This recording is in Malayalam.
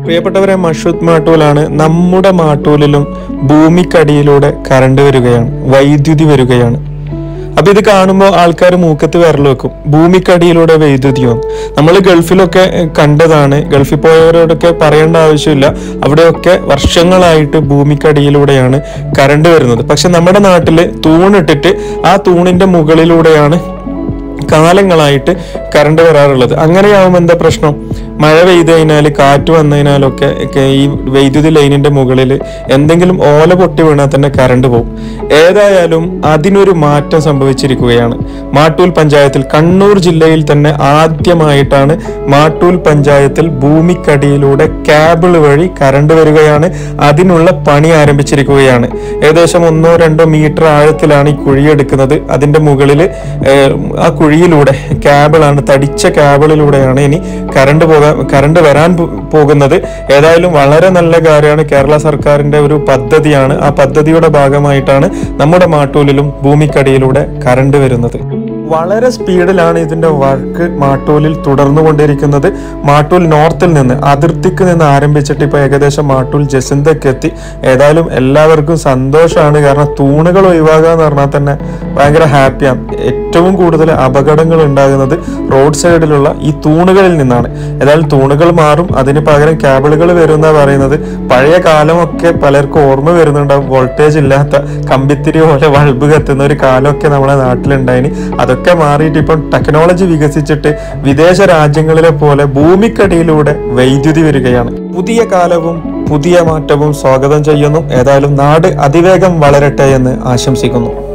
പ്രിയപ്പെട്ടവരെ മഷൂദ് മാട്ടൂലാണ് നമ്മുടെ മാട്ടൂലിലും ഭൂമിക്കടിയിലൂടെ കറണ്ട് വരികയാണ് വൈദ്യുതി വരികയാണ് അപ്പൊ ഇത് കാണുമ്പോൾ ആൾക്കാർ മൂക്കത്ത് വിരൽ വെക്കും ഭൂമിക്കടിയിലൂടെ വൈദ്യുതിയോ നമ്മൾ ഗൾഫിലൊക്കെ എഹ്, കണ്ടതാണ് ഗൾഫിൽ പോയവരോടൊക്കെ പറയേണ്ട ആവശ്യമില്ല അവിടെയൊക്കെ വർഷങ്ങളായിട്ട് ഭൂമിക്കടിയിലൂടെയാണ് കറണ്ട് വരുന്നത് പക്ഷെ നമ്മുടെ നാട്ടില് തൂണിട്ടിട്ട് ആ തൂണിന്റെ മുകളിലൂടെയാണ് കാലങ്ങളായിട്ട് കറണ്ട് വരാറുള്ളത് അങ്ങനെയാവുമ്പോൾ എന്താ പ്രശ്നം മഴ പെയ്ത് കഴിഞ്ഞാൽ കാറ്റ് വന്നു കഴിഞ്ഞാലൊക്കെ ഒക്കെ ഈ വൈദ്യുതി ലൈനിന്റെ മുകളിൽ എന്തെങ്കിലും ഓല പൊട്ടി വീണാൽ തന്നെ കറണ്ട് പോകും ഏതായാലും അതിനൊരു മാറ്റം സംഭവിച്ചിരിക്കുകയാണ് മാട്ടൂൽ പഞ്ചായത്തിൽ കണ്ണൂർ ജില്ലയിൽ തന്നെ ആദ്യമായിട്ടാണ് മാട്ടൂൽ പഞ്ചായത്തിൽ ഭൂമിക്കടിയിലൂടെ കേബിൾ വഴി കറണ്ട് വരികയാണ് അതിനുള്ള പണി ആരംഭിച്ചിരിക്കുകയാണ് ഏകദേശം ഒന്നോ രണ്ടോ മീറ്റർ ആഴത്തിലാണ് ഈ കുഴിയെടുക്കുന്നത് അതിന്റെ മുകളിൽ ആ കുഴിയിലൂടെ കേബിളാണ് തടിച്ച കേബിളിലൂടെയാണ് ഇനി കറണ്ട് പോകാൻ കറണ്ട് വരാൻ പോ- പോകുന്നത് ഏതായാലും വളരെ നല്ല കാര്യമാണ് കേരള സർക്കാരിന്റെ ഒരു പദ്ധതിയാണ് ആ പദ്ധതിയുടെ ഭാഗമായിട്ടാണ് നമ്മുടെ മാട്ടൂലിലും ഭൂമിക്കടിയിലൂടെ കറണ്ട് വരുന്നത് വളരെ സ്പീഡിലാണ് ഇതിന്റെ വർക്ക് മാട്ടൂലിൽ തുടർന്നുകൊണ്ടിരിക്കുന്നത് മാട്ടൂൽ നോർത്തിൽ നിന്ന് അതിർത്തിക്ക് നിന്ന് ആരംഭിച്ചിട്ട് ഇപ്പൊ ഏകദേശം മാട്ടൂൽ ജസിന്തക്ക് എത്തി ഏതായാലും എല്ലാവർക്കും സന്തോഷമാണ് കാരണം തൂണുകൾ ഒഴിവാക്കുക എന്ന് പറഞ്ഞാൽ തന്നെ ഭയങ്കര ഹാപ്പിയാണ് ഏറ്റവും കൂടുതൽ അപകടങ്ങൾ ഉണ്ടാകുന്നത് റോഡ് സൈഡിലുള്ള ഈ തൂണുകളിൽ നിന്നാണ് ഏതായാലും തൂണുകൾ മാറും അതിന് പകരം കേബിളുകൾ വരും എന്നാ പറയുന്നത് പഴയ കാലമൊക്കെ പലർക്കും ഓർമ്മ വരുന്നുണ്ടാവും വോൾട്ടേജ് ഇല്ലാത്ത കമ്പിത്തിരി പോലെ ബൾബ് കത്തുന്ന ഒരു കാലമൊക്കെ നമ്മുടെ നാട്ടിലുണ്ടായിന് അതൊക്കെ മാറിയിട്ട് ഇപ്പം ടെക്നോളജി വികസിച്ചിട്ട് വിദേശ രാജ്യങ്ങളിലെ പോലെ ഭൂമിക്കടിയിലൂടെ വൈദ്യുതി വരികയാണ് പുതിയ കാലവും പുതിയ മാറ്റവും സ്വാഗതം ചെയ്യുന്നു ഏതായാലും നാട് അതിവേഗം വളരട്ടെ എന്ന് ആശംസിക്കുന്നു